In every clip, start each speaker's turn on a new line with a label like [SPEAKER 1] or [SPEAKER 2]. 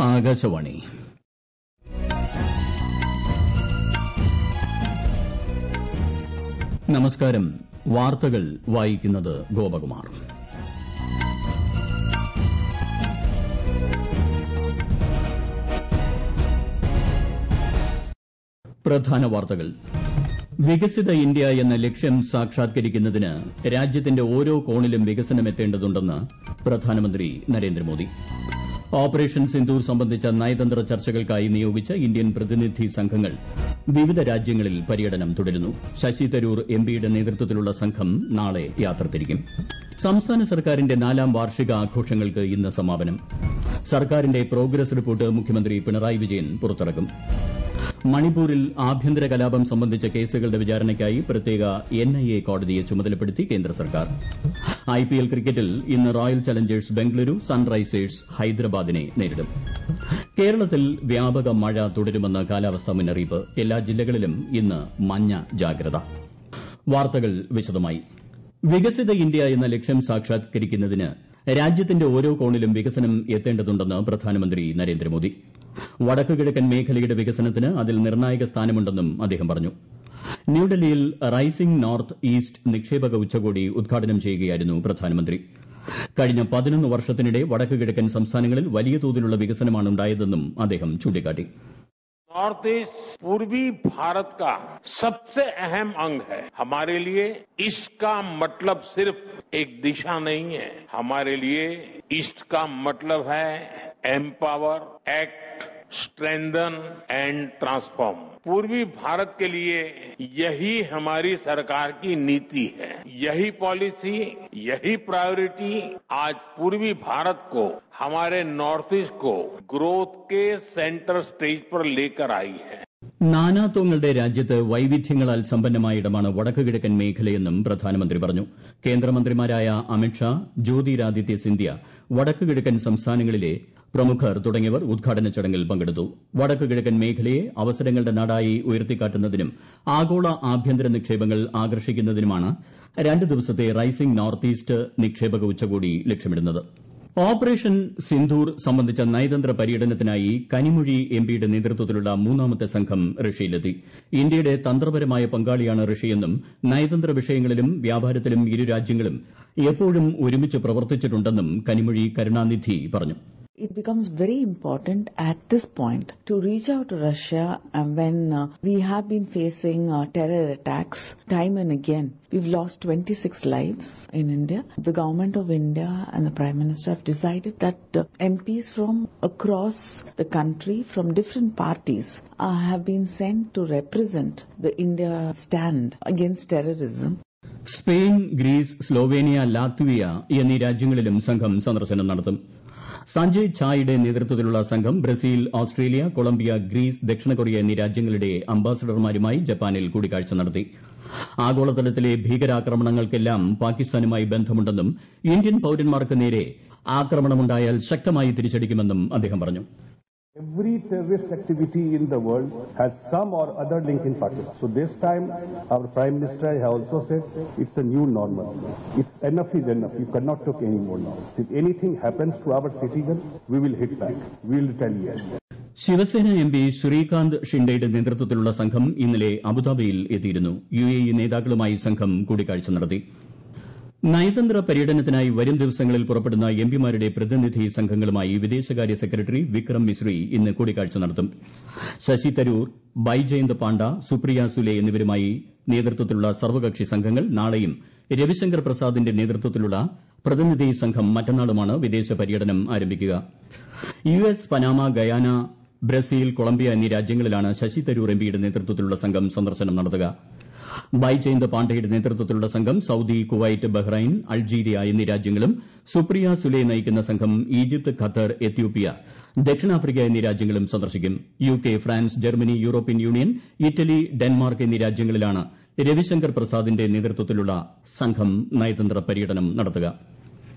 [SPEAKER 1] ആകാശവാണി നമസ്കാരം വാർത്തകൾ വായിക്കുന്നത് ഗോപകുമാർ പ്രധാന വാർത്തകൾ വികസിത ഇന്ത്യ എന്ന ലക്ഷ്യം സാക്ഷാത്കരിക്കുന്നതിന് രാജ്യത്തിന്റെ ഓരോ കോണിലും വികസനം എത്തേണ്ടതുണ്ടെന്ന് പ്രധാനമന്ത്രി നരേന്ദ്രമോദി ഓപ്പറേഷൻ സിന്ദൂർ സംബന്ധിച്ച നയതന്ത്ര ചർച്ചകൾക്കായി നിയോഗിച്ച ഇന്ത്യൻ പ്രതിനിധി സംഘങ്ങൾ വിവിധ രാജ്യങ്ങളിൽ പര്യടനം തുടരുന്നു ശശി തരൂർ എംപിയുടെ നേതൃത്വത്തിലുള്ള സംഘം നാളെ യാത്ര തിരിക്കും സംസ്ഥാന സർക്കാരിന്റെ നാലാം വാർഷിക ആഘോഷങ്ങൾക്ക് ഇന്ന് സമാപനം സർക്കാരിന്റെ പ്രോഗ്രസ് റിപ്പോർട്ട് മുഖ്യമന്ത്രി പിണറായി വിജയൻ പുറത്തിറക്കും മണിപ്പൂരിൽ ആഭ്യന്തര കലാപം സംബന്ധിച്ച കേസുകളുടെ വിചാരണയ്ക്കായി പ്രത്യേക എൻഐഎ കോടതിയെ ചുമതലപ്പെടുത്തി കേന്ദ്ര സർക്കാർ ഐപിഎൽ ക്രിക്കറ്റിൽ ഇന്ന് റോയൽ ചലഞ്ചേഴ്സ് ബംഗളൂരു സൺറൈസേഴ്സ് ഹൈദരാബാദിനെ നേരിടും കേരളത്തിൽ വ്യാപക മഴ തുടരുമെന്ന് കാലാവസ്ഥാ മുന്നറിയിപ്പ് എല്ലാ ജില്ലകളിലും ഇന്ന് മഞ്ഞ ജാഗ്രത വാർത്തകൾ വിശദമായി വികസിത ഇന്ത്യ എന്ന ലക്ഷ്യം സാക്ഷാത്കരിക്കുന്നതിന് രാജ്യത്തിന്റെ ഓരോ കോണിലും വികസനം എത്തേണ്ടതുണ്ടെന്ന് പ്രധാനമന്ത്രി നരേന്ദ്രമോദി വടക്കു കിഴക്കൻ മേഖലയുടെ വികസനത്തിന് അതിൽ നിർണായക സ്ഥാനമുണ്ടെന്നും അദ്ദേഹം പറഞ്ഞു ന്യൂഡൽഹിയിൽ റൈസിംഗ് നോർത്ത് ഈസ്റ്റ് നിക്ഷേപക ഉച്ചകോടി ഉദ്ഘാടനം ചെയ്യുകയായിരുന്നു പ്രധാനമന്ത്രി കഴിഞ്ഞ പതിനൊന്ന് വർഷത്തിനിടെ വടക്കു കിഴക്കൻ സംസ്ഥാനങ്ങളിൽ വലിയ തോതിലുള്ള വികസനമാണ് ഉണ്ടായതെന്നും അദ്ദേഹം ചൂണ്ടിക്കാട്ടി
[SPEAKER 2] नॉर्थ ईस्ट पूर्वी भारत का सबसे अहम अंग है हमारे लिए ईस्ट का मतलब सिर्फ एक दिशा नहीं है हमारे लिए ईस्ट का मतलब है empower act strengthen and transform पूर्वी भारत के लिए यही हमारी सरकार की नीति है यही पॉलिसी यही प्रायोरिटी आज पूर्वी भारत को हमारे नॉर्थ ईस्ट को ग्रोथ के सेंटर स्टेज पर लेकर आई है
[SPEAKER 1] നാനാത്വങ്ങളുടെ രാജ്യത്ത് വൈവിധ്യങ്ങളാൽ സമ്പന്നമായ ഇടമാണ് വടക്കു കിഴക്കൻ മേഖലയെന്നും പ്രധാനമന്ത്രി പറഞ്ഞു കേന്ദ്രമന്ത്രിമാരായ അമിത്ഷാ ജ്യോതിരാദിത്യ സിന്ധ്യ വടക്കു കിഴക്കൻ സംസ്ഥാനങ്ങളിലെ പ്രമുഖർ തുടങ്ങിയവർ ഉദ്ഘാടന ചടങ്ങിൽ പങ്കെടുത്തു വടക്കു കിഴക്കൻ മേഖലയെ അവസരങ്ങളുടെ നാടായി ഉയർത്തിക്കാട്ടുന്നതിനും ആഗോള ആഭ്യന്തര നിക്ഷേപങ്ങൾ ആകർഷിക്കുന്നതിനുമാണ് രണ്ട് ദിവസത്തെ റൈസിംഗ് നോർത്ത് ഈസ്റ്റ് നിക്ഷേപക ഉച്ചകോടി ലക്ഷ്യമിടുന്നത് ഓപ്പറേഷൻ സിന്ദൂർ സംബന്ധിച്ച നയതന്ത്ര പര്യടനത്തിനായി കനിമൊഴി എംപിയുടെ നേതൃത്വത്തിലുള്ള മൂന്നാമത്തെ സംഘം റഷ്യയിലെത്തി ഇന്ത്യയുടെ തന്ത്രപരമായ പങ്കാളിയാണ് റഷ്യയെന്നും നയതന്ത്ര വിഷയങ്ങളിലും വ്യാപാരത്തിലും ഇരു രാജ്യങ്ങളും എപ്പോഴും ഒരുമിച്ച് പ്രവർത്തിച്ചിട്ടുണ്ടെന്നും കനിമൊഴി കരുണാനിധി പറഞ്ഞു
[SPEAKER 3] It becomes very important at this point to reach out to Russia and when uh, we have been facing uh, terror attacks time and again. We've lost 26 lives in India. The government of India and the Prime Minister have decided that uh, MPs from across the country from different parties uh, have been sent to represent the India stand against terrorism.
[SPEAKER 1] Spain Greece Slovenia Latvia എന്നീ രാജ്യങ്ങളിലും സംഘം സന്ദർശനം നടത്തും സഞ്ജയ് ഝായുടെ നേതൃത്വത്തിലുള്ള സംഘം Brazil Australia Colombia Greece ദക്ഷിണ Korea എന്നീ രാജ്യങ്ങളുടെ അംബാസഡർമാരുമായി ജപ്പാനിൽ കൂടിക്കാഴ്ച നടത്തി ആഗോളതലത്തിലെ ഭീകരാക്രമണങ്ങൾക്കെല്ലാം പാകിസ്ഥാനുമായി ബന്ധമുണ്ടെന്നും ഇന്ത്യൻ പൌരന്മാർക്ക് നേരെ ആക്രമണമുണ്ടായാൽ ശക്തമായി തിരിച്ചടിക്കുമെന്നും അദ്ദേഹം പറഞ്ഞു
[SPEAKER 4] Every terrorist activity in the world has some or other link in Pakistan. So this time, our Prime Minister has also said it's a new normal. It's enough is enough. You cannot take any more now. If anything happens to our citizens, we will hit back. We will retaliate.
[SPEAKER 1] Shiv Sena M P Shrikant ഷിൻഡെയുടെ നേതൃത്വത്തിലുള്ള സംഘം ഇന്നലെ അബുദാബിയിൽ എത്തിയിരുന്നു U A E നേതാക്കളുമായി സംഘം കൂടിക്കാഴ്ച നടത്തി നയതന്ത്ര പര്യടനത്തിനായി വരും ദിവസങ്ങളിൽ പുറപ്പെടുന്ന എംപിമാരുടെ പ്രതിനിധി സംഘങ്ങളുമായി വിദേശകാര്യ സെക്രട്ടറി വിക്രം മിസ്രി ഇന്ന് കൂടിക്കാഴ്ച നടത്തും ശശി തരൂർ ബൈജയന്ത് പാണ്ഡ സുപ്രിയ സുലെ എന്നിവരുമായി നേതൃത്വത്തിലുള്ള സർവകക്ഷി സംഘങ്ങൾ നാളെയും രവിശങ്കർ പ്രസാദിന്റെ നേതൃത്വത്തിലുള്ള പ്രതിനിധി സംഘം മറ്റന്നാളുമാണ് വിദേശ പര്യടനം ആരംഭിക്കുക U S Panama Guyana Brazil Colombia എന്നീ രാജ്യങ്ങളിലാണ് ശശി തരൂർ എംപിയുടെ നേതൃത്വത്തിലുള്ള സംഘം സന്ദർശനം നടത്തുക ബൈജയന്ത് പാണ്ഡയുടെ നേതൃത്വത്തിലുള്ള സംഘം സൌദി കുവൈറ്റ് ബഹ്റൈൻ അൾജീരിയ എന്നീ രാജ്യങ്ങളും സുപ്രിയ സുലെ നയിക്കുന്ന സംഘം ഈജിപ്ത് ഖത്തർ എത്യോപ്യ ദക്ഷിണാഫ്രിക്ക എന്നീ രാജ്യങ്ങളും സന്ദർശിക്കും U K France Germany European Union Italy Denmark എന്നീ രാജ്യങ്ങളിലാണ് രവിശങ്കർ പ്രസാദിന്റെ നേതൃത്വത്തിലുള്ള സംഘം നയതന്ത്ര പര്യടനം നടത്തുക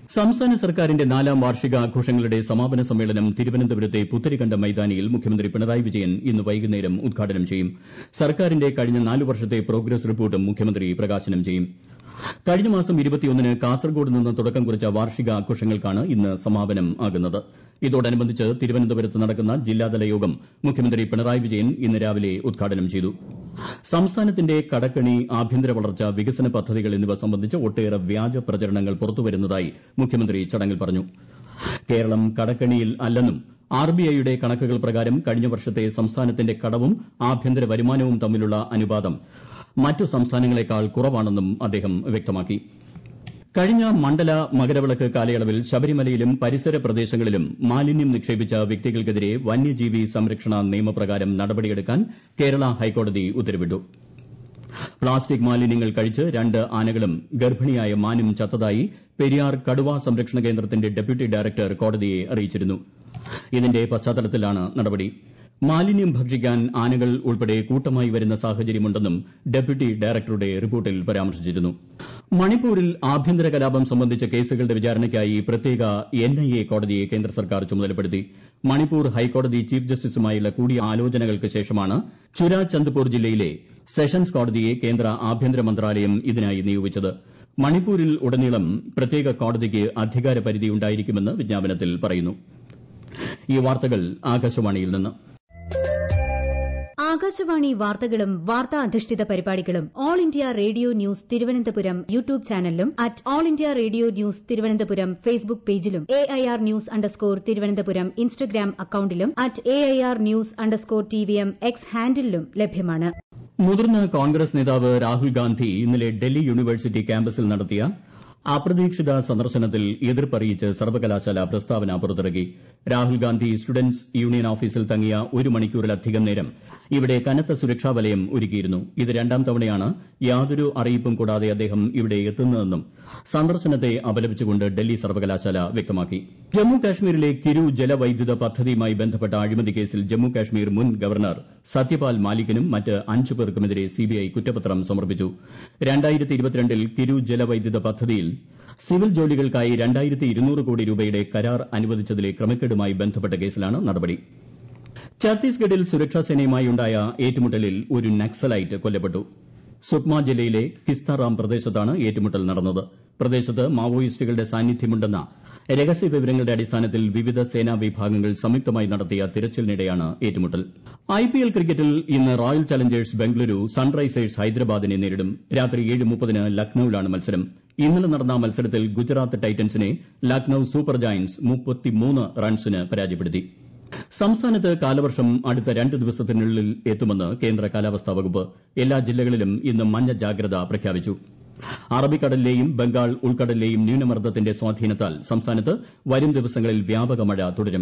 [SPEAKER 1] സംസ്ഥാന സർക്കാരിന്റെ നാലാം വാർഷികാഘോഷങ്ങളുടെ സമാപന സമ്മേളനം തിരുവനന്തപുരത്തെ പുത്തരിക്കണ്ടം മൈതാനിയിൽ മുഖ്യമന്ത്രി പിണറായി വിജയൻ ഇന്ന് വൈകുന്നേരം ഉദ്ഘാടനം ചെയ്യും സർക്കാരിന്റെ കഴിഞ്ഞ നാല് വർഷത്തെ പ്രോഗ്രസ് റിപ്പോർട്ടും മുഖ്യമന്ത്രി പ്രകാശനം ചെയ്യും കഴിഞ്ഞ മാസം ന് കാസർഗോഡ് നിന്ന് തുടക്കം കുറിച്ച വാർഷികാഘോഷങ്ങൾക്കാണ് ഇന്ന് സമാപനം ആകുന്നത് ഇതോടനുബന്ധിച്ച് തിരുവനന്തപുരത്ത് നടക്കുന്ന ജില്ലാതല യോഗം മുഖ്യമന്ത്രി പിണറായി വിജയൻ ഇന്ന് രാവിലെ ഉദ്ഘാടനം ചെയ്തു സംസ്ഥാനത്തിന്റെ കടക്കണി ആഭ്യന്തര വളർച്ച വികസന പദ്ധതികൾ എന്നിവ സംബന്ധിച്ച് ഒട്ടേറെ വ്യാജ പ്രചരണങ്ങൾ പുറത്തുവരുന്നതായി മുഖ്യമന്ത്രി ചടങ്ങിൽ പറഞ്ഞു കേരളം കടക്കണിയിൽ അല്ലെന്നും ആർബിഐയുടെ കണക്കുകൾ പ്രകാരം കഴിഞ്ഞ വർഷത്തെ സംസ്ഥാനത്തിന്റെ കടവും ആഭ്യന്തര വരുമാനവും തമ്മിലുള്ള അനുപാതം മറ്റു സംസ്ഥാനങ്ങളെക്കാൾ കുറവാണെന്നും അദ്ദേഹം വ്യക്തമാക്കി കഴിഞ്ഞ മണ്ഡല മകരവിളക്ക് കാലയളവിൽ ശബരിമലയിലും പരിസര പ്രദേശങ്ങളിലും മാലിന്യം നിക്ഷേപിച്ച വ്യക്തികൾക്കെതിരെ വന്യജീവി സംരക്ഷണ നിയമപ്രകാരം നടപടിയെടുക്കാൻ കേരള ഹൈക്കോടതി ഉത്തരവിട്ടു പ്ലാസ്റ്റിക് മാലിന്യങ്ങൾ കഴിച്ച് രണ്ട് ആനകളും ഗർഭിണിയായ മാനും ചത്തതായി പെരിയാർ കടുവാ സംരക്ഷണ കേന്ദ്രത്തിന്റെ ഡെപ്യൂട്ടി ഡയറക്ടർ കോടതിയെ അറിയിച്ചിരുന്നു ഇതിന്റെ പശ്ചാത്തലത്തിലാണ് നടപടി മാലിന്യം ഭക്ഷിക്കാൻ ആനകൾ ഉൾപ്പെടെ കൂട്ടമായി വരുന്ന സാഹചര്യമുണ്ടെന്നും ഡെപ്യൂട്ടി ഡയറക്ടറുടെ റിപ്പോർട്ടിൽ പരാമർശിച്ചിരുന്നു മണിപ്പൂരിൽ ആഭ്യന്തര കലാപം സംബന്ധിച്ച കേസുകളുടെ വിചാരണയ്ക്കായി പ്രത്യേക എൻഐഎ കോടതിയെ കേന്ദ്ര സർക്കാർ ചുമതലപ്പെടുത്തി മണിപ്പൂർ ഹൈക്കോടതി ചീഫ് ജസ്റ്റിസുമായുള്ള കൂടിയാലോചനകൾക്ക് ശേഷമാണ് ചുരാചന്ദ്പൂർ ജില്ലയിലെ സെഷൻസ് കോടതിയെ കേന്ദ്ര ആഭ്യന്തര മന്ത്രാലയം ഇതിനായി നിയോഗിച്ചത് മണിപ്പൂരിൽ ഉടനീളം പ്രത്യേക കോടതിക്ക് അധികാര പരിധി ഉണ്ടായിരിക്കുമെന്ന് വിജ്ഞാപനത്തിൽ പറയുന്നു ഈ വാർത്തകൾ ആകാശവാണിയിൽ നിന്ന്
[SPEAKER 5] ആകാശവാണി വാർത്തകളും വാർത്താ അധിഷ്ഠിത പരിപാടികളും all India radio news Thiruvananthapuram YouTube ചാനലിലും at all India radio news Thiruvananthapuram Facebook പേജിലും A I R news underscore Thiruvananthapuram Instagram അക്കൌണ്ടിലും at A I R news underscore T V M X ഹാൻഡിലും ലഭ്യമാണ്
[SPEAKER 1] മുതിർന്ന കോൺഗ്രസ് നേതാവ് രാഹുൽ ഗാന്ധി ഇന്നലെ ഡൽഹി യൂണിവേഴ്സിറ്റി ക്യാമ്പസിൽ നടത്തിയ അപ്രതീക്ഷിത സന്ദർശനത്തിൽ എതിർപ്പറിയിച്ച് സർവകലാശാല പ്രസ്താവന പുറത്തിറക്കി രാഹുൽ ഗാന്ധി സ്റ്റുഡന്റ്സ് യൂണിയൻ ഓഫീസിൽ തങ്ങിയ ഒരു മണിക്കൂറിലധികം നേരം ഇവിടെ കനത്ത സുരക്ഷാ വലയം ഒരുക്കിയിരുന്നു ഇത് രണ്ടാം തവണയാണ് യാതൊരു അറിയിപ്പും കൂടാതെ അദ്ദേഹം ഇവിടെ എത്തുന്നതെന്നും സന്ദർശനത്തെ അപലപിച്ചുകൊണ്ട് ഡൽഹി സർവകലാശാല വ്യക്തമാക്കി ജമ്മു കാശ്മീരിലെ കിരു ജലവൈദ്യുത പദ്ധതിയുമായി ബന്ധപ്പെട്ട അഴിമതി കേസിൽ ജമ്മു കാശ്മീർ മുൻ ഗവർണർ സത്യപാൽ മാലിക്കിനും മറ്റ് അഞ്ചു പേർക്കുമെതിരെ സിബിഐ കുറ്റപത്രം സമർപ്പിച്ചു ൽ കിരു ജലവൈദ്യുത പദ്ധതിയിൽ സിവിൽ ജോലികൾക്കായി രണ്ടായിരത്തി ഇരുന്നൂറ് കോടി രൂപയുടെ കരാർ അനുവദിച്ചതിലെ ക്രമക്കേടുമായി ബന്ധപ്പെട്ട കേസിലാണ് നടപടി ഛത്തീസ്ഗഡിൽ സുരക്ഷാസേനയുമായി ഉണ്ടായ ഏറ്റുമുട്ടലിൽ ഒരു നക്സലൈറ്റ് കൊല്ലപ്പെട്ടു സുക്മ ജില്ലയിലെ കിസ്താറാം പ്രദേശത്താണ് ഏറ്റുമുട്ടൽ നടന്നത് പ്രദേശത്ത് മാവോയിസ്റ്റുകളുടെ സാന്നിധ്യമുണ്ടെന്ന രഹസ്യ വിവരങ്ങളുടെ അടിസ്ഥാനത്തിൽ വിവിധ സേനാ വിഭാഗങ്ങൾ സംയുക്തമായി നടത്തിയ തിരച്ചിലിനിടെയാണ് ഏറ്റുമുട്ടൽ ഐപിഎൽ ക്രിക്കറ്റിൽ ഇന്ന് റോയൽ ചലഞ്ചേഴ്സ് ബംഗളൂരു സൺറൈസേഴ്സ് ഹൈദരാബാദിനെ നേരിടും രാത്രി ഏഴ് മുപ്പതിന് ലക്നൌവിലാണ് മത്സരം ഇന്നലെ നടന്ന മത്സരത്തിൽ ഗുജറാത്ത് ടൈറ്റൻസിനെ ലക്നൌ സൂപ്പർ ജയന്റ്സ് മുപ്പത്തിമൂന്ന് റൺസിന് പരാജയപ്പെടുത്തി സംസ്ഥാനത്ത് കാലവർഷം അടുത്ത രണ്ട് ദിവസത്തിനുള്ളിൽ എത്തുമെന്ന് കേന്ദ്ര കാലാവസ്ഥാ വകുപ്പ് എല്ലാ ജില്ലകളിലും ഇന്ന് മഞ്ഞ ജാഗ്രത പ്രഖ്യാപിച്ചു അറബിക്കടലിലെയും ബംഗാൾ ഉൾക്കടലിലെയും ന്യൂനമർദ്ദത്തിന്റെ സ്വാധീനത്താൽ സംസ്ഥാനത്ത് വരും ദിവസങ്ങളിൽ വ്യാപക മഴ തുടരും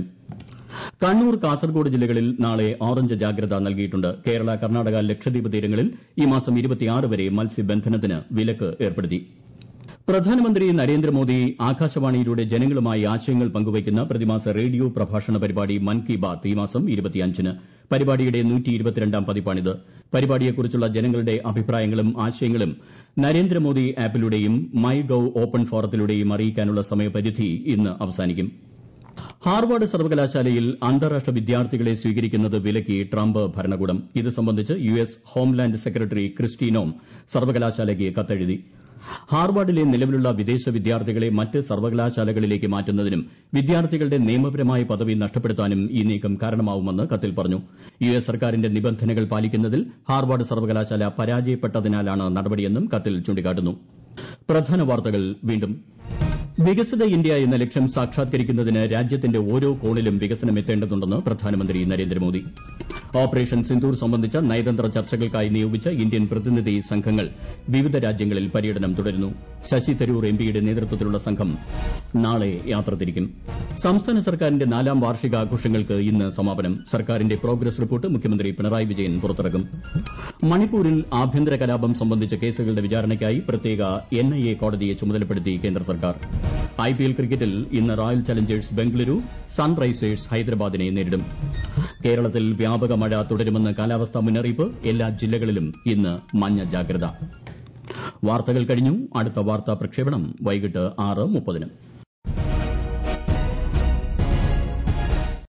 [SPEAKER 1] കണ്ണൂർ കാസർഗോഡ് ജില്ലകളിൽ നാളെ ഓറഞ്ച് ജാഗ്രത നൽകിയിട്ടുണ്ട് കേരള കർണാടക ലക്ഷദ്വീപ് തീരങ്ങളിൽ ഈ മാസം വരെ മത്സ്യബന്ധനത്തിന് വിലക്ക് ഏർപ്പെടുത്തി പ്രധാനമന്ത്രി നരേന്ദ്രമോദി ആകാശവാണിയിലൂടെ ജനങ്ങളുമായി ആശയങ്ങൾ പങ്കുവയ്ക്കുന്ന പ്രതിമാസ റേഡിയോ പ്രഭാഷണ പരിപാടി മൻ കി ബാത്ത് ഈ മാസം ന് പരിപാടിയുടെ പതിപ്പാണിത് പരിപാടിയെക്കുറിച്ചുള്ള ജനങ്ങളുടെ അഭിപ്രായങ്ങളും ആശയങ്ങളും നരേന്ദ്രമോദി ആപ്പിലൂടെയും മൈ ഗവ് ഓപ്പൺ ഫോറത്തിലൂടെയും അറിയിക്കാനുള്ള സമയപരിധി ഇന്ന് അവസാനിക്കും ഹാർവാർഡ് സർവകലാശാലയിൽ അന്താരാഷ്ട്ര വിദ്യാർത്ഥികളെ സ്വീകരിക്കുന്നത് വിലക്കി ട്രംപ് ഭരണകൂടം ഇത് സംബന്ധിച്ച് U S homeland secretary Kristi Noem സർവകലാശാലയ്ക്ക് കത്തെഴുതി ഹാർവാർഡിലെ നിലവിലുള്ള വിദേശ വിദ്യാർത്ഥികളെ മറ്റ് സർവകലാശാലകളിലേക്ക് മാറ്റുന്നതിനും വിദ്യാർത്ഥികളുടെ നിയമപരമായ പദവി നഷ്ടപ്പെടുത്താനും ഈ നീക്കം കാരണമാവുമെന്ന് കത്തിൽ പറഞ്ഞു യു എസ് സർക്കാരിന്റെ നിബന്ധനകൾ പാലിക്കുന്നതിൽ ഹാർവാർഡ് സർവകലാശാല പരാജയപ്പെട്ടതിനാലാണ് നടപടിയെന്നും കത്തിൽ ചൂണ്ടിക്കാട്ടുന്നു പ്രധാന വാർത്തകൾ വീണ്ടും വികസിത ഇന്ത്യ എന്ന ലക്ഷ്യം സാക്ഷാത്കരിക്കുന്നതിന് രാജ്യത്തിന്റെ ഓരോ കോണിലും വികസനം എത്തേണ്ടതുണ്ടെന്ന് പ്രധാനമന്ത്രി നരേന്ദ്രമോദി ഓപ്പറേഷൻ സിന്ദൂർ സംബന്ധിച്ച നയതന്ത്ര ചർച്ചകൾക്കായി നിയോഗിച്ച ഇന്ത്യൻ പ്രതിനിധി സംഘങ്ങൾ വിവിധ രാജ്യങ്ങളിൽ പര്യടനം തുടരുന്നു ശശി തരൂർ എംപിയുടെ നേതൃത്വത്തിലുള്ള സംഘം നാളെ യാത്ര തിരിക്കും സംസ്ഥാന സർക്കാരിന്റെ നാലാം വാർഷികാഘോഷങ്ങൾക്ക് ഇന്ന് സമാപനം സർക്കാരിന്റെ പ്രോഗ്രസ് റിപ്പോർട്ട് മുഖ്യമന്ത്രി പിണറായി വിജയൻ പുറത്തിറക്കും മണിപ്പൂരിൽ ആഭ്യന്തര കലാപം സംബന്ധിച്ച കേസുകളുടെ വിചാരണയ്ക്കായി പ്രത്യേക എൻഐഎ കോടതിയെ ചുമതലപ്പെടുത്തി കേന്ദ്ര സർക്കാർ ഐപിഎൽ ക്രിക്കറ്റിൽ ഇന്ന് റോയൽ ചലഞ്ചേഴ്സ് ബംഗളൂരു സൺറൈസേഴ്സ് ഹൈദരാബാദിനെ നേരിടും കേരളത്തിൽ വ്യാപക മഴ തുടരുമെന്ന് കാലാവസ്ഥാ മുന്നറിയിപ്പ് എല്ലാ ജില്ലകളിലും ഇന്ന് മഞ്ഞ ജാഗ്രത വാർത്തകൾ കഴിഞ്ഞു അടുത്ത വാർത്താ പ്രക്ഷേപണം വൈകിട്ട് ആറ് മുപ്പതിന്